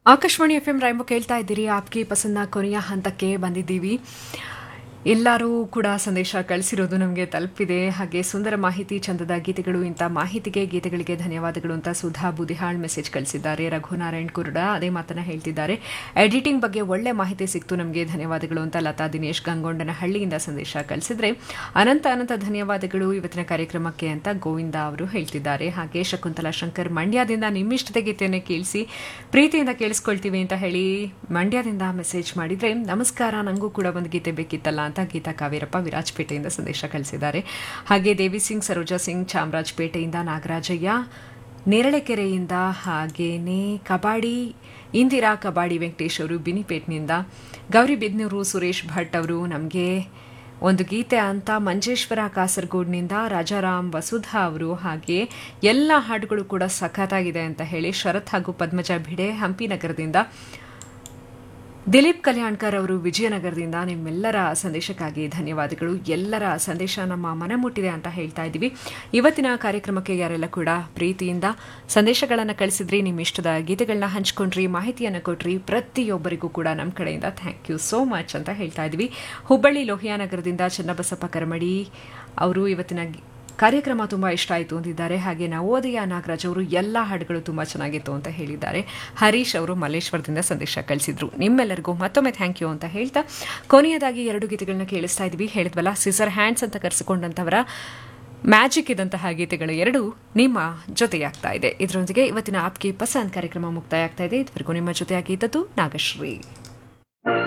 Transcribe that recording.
Akashvani F M rhyme ಕೇಳ್ತಾ ಇದ್ದೀರಿ ಆಪ್ಗೆ ಪಸಂದ ಕೊನೆಯ ಹಂತಕ್ಕೆ ಬಂದಿದ್ದೀವಿ ಎಲ್ಲರೂ ಕೂಡ ಸಂದೇಶ ಕಳಿಸಿರೋದು ನಮಗೆ ತಲುಪಿದೆ ಹಾಗೆ ಸುಂದರ ಮಾಹಿತಿ ಚಂದದ ಗೀತೆಗಳು ಇಂಥ ಮಾಹಿತಿಗೆ ಗೀತೆಗಳಿಗೆ ಧನ್ಯವಾದಗಳು ಅಂತ ಸುಧಾ ಬುದಿಹಾಳ್ ಮೆಸೇಜ್ ಕಳಿಸಿದ್ದಾರೆ ರಘುನಾರಾಯಣ್ ಕುರುಡ ಅದೇ ಮಾತನ್ನ ಹೇಳ್ತಿದ್ದಾರೆ ಎಡಿಟಿಂಗ್ ಬಗ್ಗೆ ಒಳ್ಳೆ ಮಾಹಿತಿ ಸಿಕ್ತು ನಮಗೆ ಧನ್ಯವಾದಗಳು ಅಂತ ಲತಾ ದಿನೇಶ್ ಗಂಗೊಂಡನ ಹಳ್ಳಿಯಿಂದ ಸಂದೇಶ ಕಳಿಸಿದ್ರೆ ಅನಂತ ಅನಂತ ಧನ್ಯವಾದಗಳು ಇವತ್ತಿನ ಕಾರ್ಯಕ್ರಮಕ್ಕೆ ಅಂತ ಗೋವಿಂದ ಅವರು ಹೇಳ್ತಿದ್ದಾರೆ ಹಾಗೆ ಶಕುಂತಲಾ ಶಂಕರ್ ಮಂಡ್ಯದಿಂದ ನಿಮ್ಮಿಷ್ಟದ ಗೀತೆಯನ್ನು ಕೇಳಿಸಿ ಪ್ರೀತಿಯಿಂದ ಕೇಳಿಸ್ಕೊಳ್ತೀವಿ ಅಂತ ಹೇಳಿ ಮಂಡ್ಯದಿಂದ ಮೆಸೇಜ್ ಮಾಡಿದ್ರೆ ನಮಸ್ಕಾರ ನನಗೂ ಕೂಡ ಒಂದು ಗೀತೆ ಬೇಕಿತ್ತಲ್ಲ ಅಂತ ಗೀತಾ ಕಾವೇರಪ್ಪ ವಿರಾಜಪೇಟೆಯಿಂದ ಸಂದೇಶ ಕಳಿಸಿದ್ದಾರೆ ಹಾಗೆ ದೇವಿ ಸಿಂಗ್ ಸರೋಜಾ ಸಿಂಗ್ ಚಾಮರಾಜಪೇಟೆಯಿಂದ ನಾಗರಾಜಯ್ಯ ನೇರಳೆಕೆರೆಯಿಂದ ಹಾಗೇನೆ ಕಬಾಡಿ ಇಂದಿರಾ ಕಬಾಡಿ ವೆಂಕಟೇಶ್ ಅವರು ಬಿನಿಪೇಟ್ನಿಂದ ಗೌರಿಬಿದ್ನೂರು ಸುರೇಶ್ ಭಟ್ ಅವರು ನಮಗೆ ಒಂದು ಗೀತೆ ಅಂತ ಮಂಜೇಶ್ವರ ಕಾಸರಗೋಡ್ನಿಂದ ರಾಜಾರಾಮ್ ವಸುಧಾ ಅವರು ಹಾಗೆ ಎಲ್ಲ ಹಾಡುಗಳು ಕೂಡ ಸಖತ್ತಾಗಿದೆ ಅಂತ ಹೇಳಿ ಶರತ್ ಹಾಗೂ ಪದ್ಮಜ ಭಿಡೆ ಹಂಪಿ ನಗರದಿಂದ ದಿಲೀಪ್ ಕಲ್ಯಾಣ್ಕರ್ ಅವರು ವಿಜಯನಗರದಿಂದ ನಿಮ್ಮೆಲ್ಲರ ಸಂದೇಶಕ್ಕಾಗಿ ಧನ್ಯವಾದಗಳು ಎಲ್ಲರ ಸಂದೇಶ ನಮ್ಮ ಮನ ಮುಟ್ಟಿದೆ ಅಂತ ಹೇಳ್ತಾ ಇದ್ದೀವಿ ಇವತ್ತಿನ ಕಾರ್ಯಕ್ರಮಕ್ಕೆ ಯಾರೆಲ್ಲ ಕೂಡ ಪ್ರೀತಿಯಿಂದ ಸಂದೇಶಗಳನ್ನು ಕಳಿಸಿದ್ರಿ ನಿಮ್ಮ ಇಷ್ಟದ ಗೀತೆಗಳನ್ನ ಹಂಚ್ಕೊಂಡ್ರಿ ಮಾಹಿತಿಯನ್ನು ಕೊಟ್ರಿ ಪ್ರತಿಯೊಬ್ಬರಿಗೂ ಕೂಡ ನಮ್ಮ ಕಡೆಯಿಂದ ಥ್ಯಾಂಕ್ ಯು ಸೋ ಮಚ್ ಅಂತ ಹೇಳ್ತಾ ಇದ್ವಿ ಹುಬ್ಬಳ್ಳಿ ಲೋಹಿಯಾನಗರದಿಂದ ಚನ್ನಬಸಪ್ಪ ಕರಮಡಿ ಅವರು ಇವತ್ತಿನ ಕಾರ್ಯಕ್ರಮ ತುಂಬ ಇಷ್ಟ ಆಯಿತು ಅಂತಿದ್ದಾರೆ ಹಾಗೆ ನವೋದಯ ನಾಗರಾಜ್ ಅವರು ಎಲ್ಲ ಹಾಡುಗಳು ತುಂಬ ಚೆನ್ನಾಗಿತ್ತು ಅಂತ ಹೇಳಿದ್ದಾರೆ ಹರೀಶ್ ಅವರು ಮಲ್ಲೇಶ್ವರದಿಂದ ಸಂದೇಶ ಕಳಿಸಿದ್ರು ನಿಮ್ಮೆಲ್ಲರಿಗೂ ಮತ್ತೊಮ್ಮೆ ಥ್ಯಾಂಕ್ ಯು ಅಂತ ಹೇಳ್ತಾ ಕೊನೆಯದಾಗಿ ಎರಡು ಗೀತೆಗಳನ್ನ ಕೇಳಿಸ್ತಾ ಇದ್ವಿ ಹೇಳಿದ್ವಲ್ಲ ಸಿಸರ್ ಹ್ಯಾಂಡ್ಸ್ ಅಂತ ಕರೆಸಿಕೊಂಡಂಥವರ ಮ್ಯಾಜಿಕ್ ಇದ್ದಂತಹ ಗೀತೆಗಳು ಎರಡು ನಿಮ್ಮ ಜೊತೆಯಾಗ್ತಾ ಇದೆ ಇದರೊಂದಿಗೆ ಇವತ್ತಿನ ಆಪ್ಗೆ ಪಸಂದ್ ಕಾರ್ಯಕ್ರಮ ಮುಕ್ತಾಯ ಆಗ್ತಾ ಇದೆ ಇದುವರೆಗೂ ನಿಮ್ಮ ಜೊತೆಯಾಗಿ ಇದ್ದದ್ದು ನಾಗಶ್ರೀ